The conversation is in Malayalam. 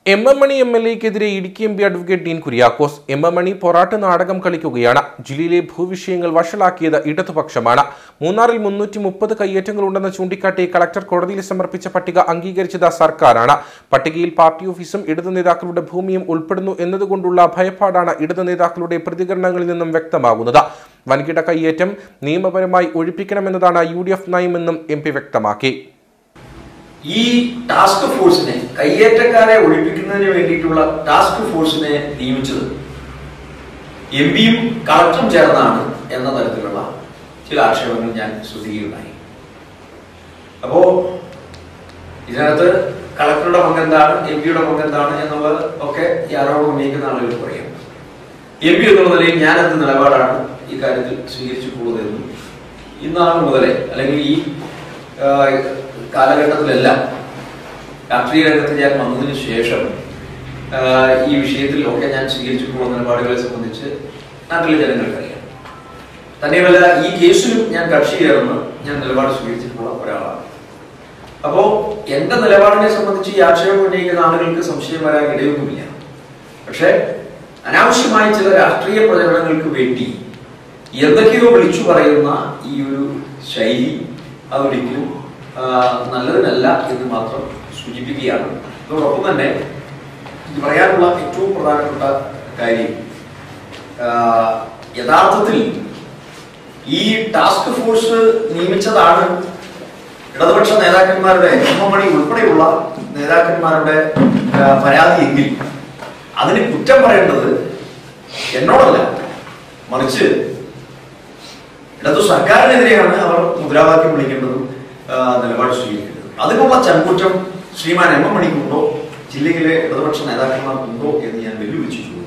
M M Mani M L എക്കെതിരെ Idukki M P advocate Dean Kuriakose M M Mani പൊറാട്ട് നാടകം കളിക്കുകയാണ് ജില്ലയിലെ ഭൂവിഷയങ്ങൾ വഷളാക്കിയത് ഇടതുപക്ഷമാണ് മൂന്നാറിൽ മുന്നൂറ്റി മുപ്പത് കയ്യേറ്റങ്ങളുണ്ടെന്ന് ചൂണ്ടിക്കാട്ടി കളക്ടർ കോടതിയിൽ സമർപ്പിച്ച പട്ടിക അംഗീകരിച്ചത് സർക്കാരാണ് പട്ടികയിൽ പാർട്ടി ഓഫീസും ഇടതു നേതാക്കളുടെ ഭൂമിയും ഉൾപ്പെടുന്നു എന്നതുകൊണ്ടുള്ള ഭയപ്പാടാണ് ഇടതു നേതാക്കളുടെ പ്രതികരണങ്ങളിൽ നിന്നും വ്യക്തമാകുന്നത് വൻകിട കയ്യേറ്റം നിയമപരമായി ഒഴിപ്പിക്കണമെന്നതാണ് യു ഡി എഫ് നയമെന്നും എം പി വ്യക്തമാക്കി ഈ ടാസ്ക് ഫോഴ്സിനെ കയ്യേറ്റക്കാരെ ഒഴിപ്പിക്കുന്നതിന് വേണ്ടിയിട്ടുള്ള ടാസ്ക് ഫോഴ്സിനെ നിയമിച്ചത് എം പിയും കളക്ടറും ചേർന്നാണ് എന്ന തരത്തിലുള്ള ചില ആക്ഷേപങ്ങൾ ഞാൻ ശ്രദ്ധിക്കുകയുണ്ടായി അപ്പോ ഇതിനകത്ത് കളക്ടറുടെ പങ്കെന്താണ് എം പിയുടെ പങ്കെന്താണ് എന്നുള്ളത് ഒക്കെ ഈ ആരോപണം ഉന്നയിക്കുന്ന ആളുകൾ പറയാം എം പി എന്നുള്ള നിലയിൽ ഞാൻ എന്ത് നിലപാടാണ് ഈ കാര്യത്തിൽ സ്വീകരിച്ചിട്ടുള്ളതെന്നും ഇന്നാണ് മുതലേ അല്ലെങ്കിൽ ഈ ആ, കാലഘട്ടത്തിലെല്ലാം രാഷ്ട്രീയ രംഗത്ത് ഞാൻ വന്നതിന് ശേഷം ആ, ഈ വിഷയത്തിൽ ഒക്കെ ഞാൻ സ്വീകരിച്ചിട്ടുള്ള നിലപാടുകളെ സംബന്ധിച്ച് നാട്ടിലെ ജനങ്ങൾക്കറിയാം തന്നെയുമല്ല ഈ കേസിലും ഞാൻ കക്ഷി ചേർന്ന് ഞാൻ നിലപാട് സ്വീകരിച്ചിട്ടുള്ള ഒരാളാണ് അപ്പോ എന്റെ നിലപാടിനെ സംബന്ധിച്ച് ഈ ആക്ഷേപം ഉന്നയിക്കുന്ന ആളുകൾക്ക് സംശയം വരാൻ ഇടയൊന്നുമില്ല പക്ഷേ അനാവശ്യമായ ചില രാഷ്ട്രീയ പ്രചരണങ്ങൾക്ക് വേണ്ടി എന്തൊക്കെയോ വിളിച്ചു പറയുന്ന ഈ ഒരു ശൈലി അതൊരിക്കലും ആ, നല്ലതിനല്ല എന്ന് മാത്രം സൂചിപ്പിക്കുകയാണ് അതോടൊപ്പം തന്നെ ഇത് പറയാനുള്ള ഏറ്റവും പ്രധാനപ്പെട്ട കാര്യം ആ, യഥാർത്ഥത്തിൽ ഈ ടാസ്ക് ഫോഴ്സ് നിയമിച്ചതാണ് ഇടതുപക്ഷ നേതാക്കന്മാരുടെ എം എം മണി ഉൾപ്പെടെയുള്ള നേതാക്കന്മാരുടെ ആ, പരാതിയെങ്കിൽ അതിന് കുറ്റം പറയേണ്ടത് എന്നോടല്ല മറിച്ച് ഇടതു സർക്കാരിനെതിരെയാണ് അവർ മുദ്രാവാക്യം വിളിക്കേണ്ടതും ആ, നിലപാട് സ്വീകരിക്കേണ്ടത് അതിനുള്ള ചങ്കുറ്റം ശ്രീമാൻ എം എം മണിക്കുണ്ടോ ജില്ലയിലെ ഇടതുപക്ഷ നേതാക്കന്മാർക്കുണ്ടോ എന്ന് ഞാൻ വെല്ലുവിളിച്ചിട്ടുണ്ട്